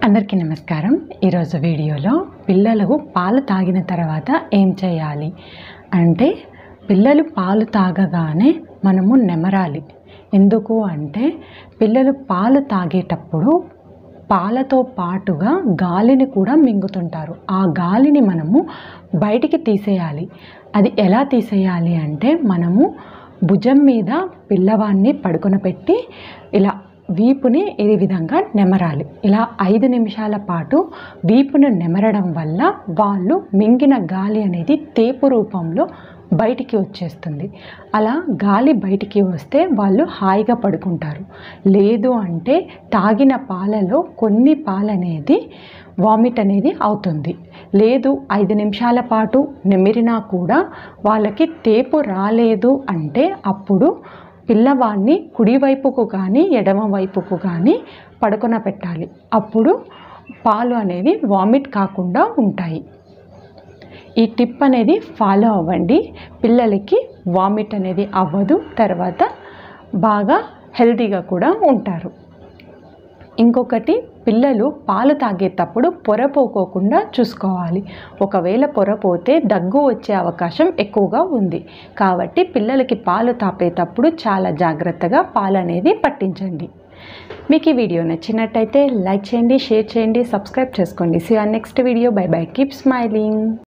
అందరికీ నమస్కారం ఈరోజు వీడియోలో పిల్లలు పాలు తాగిన తర్వాత ఏం చేయాలి అంటే పిల్లలు పాలు తాగగానే మనము నెమరాలి ఎందుకు అంటే పిల్లలు పాలు తాగేటప్పుడు పాలతో పాటుగా గాలిని కూడా మింగుతుంటారు ఆ గాలిని మనము బయటికి తీసేయాలి అది ఎలా తీసేయాలి అంటే మనము భుజం మీద పిల్లవాడిని పడుకొనపెట్టి ఇలా వీపుని ఈ విధంగా నెమరాలి ఇలా ఐదు నిమిషాల పాటు వీపును నెమరడం వల్ల వాళ్ళు మింగిన గాలి అనేది తేపు రూపంలో బయటికి వచ్చేస్తుంది అలా గాలి బయటికి వస్తే వాళ్ళు హాయిగా పడుకుంటారు లేదు అంటే తాగిన పాలలో కొన్ని పాలనేది వామిట్ అనేది అవుతుంది లేదు ఐదు నిమిషాల పాటు నెమిరినా కూడా వాళ్ళకి తేపు రాలేదు అంటే అప్పుడు పిల్లవాడిని కుడివైపుకు కానీ ఎడమ వైపుకు కానీ పడుకొన పెట్టాలి అప్పుడు పాలు అనేది వామిట్ కాకుండా ఉంటాయి ఈ టిప్ అనేది ఫాలో అవ్వండి పిల్లలకి వామిట్ అనేది అవ్వదు తర్వాత బాగా హెల్తీగా కూడా ఉంటారు ఇంకొకటి పిల్లలు పాలు తాగేటప్పుడు పొర పోకోకుండా చూసుకోవాలి ఒకవేళ పొర పోతే దగ్గు వచ్చే అవకాశం ఎక్కువగా ఉంది కాబట్టి పిల్లలకి పాలు తాపేటప్పుడు చాలా జాగ్రత్తగా పాలు అనేది పట్టించండి మీకు ఈ వీడియో నచ్చినట్టయితే లైక్ చేయండి షేర్ చేయండి సబ్స్క్రైబ్ చేసుకోండి see our next video bye bye keep smiling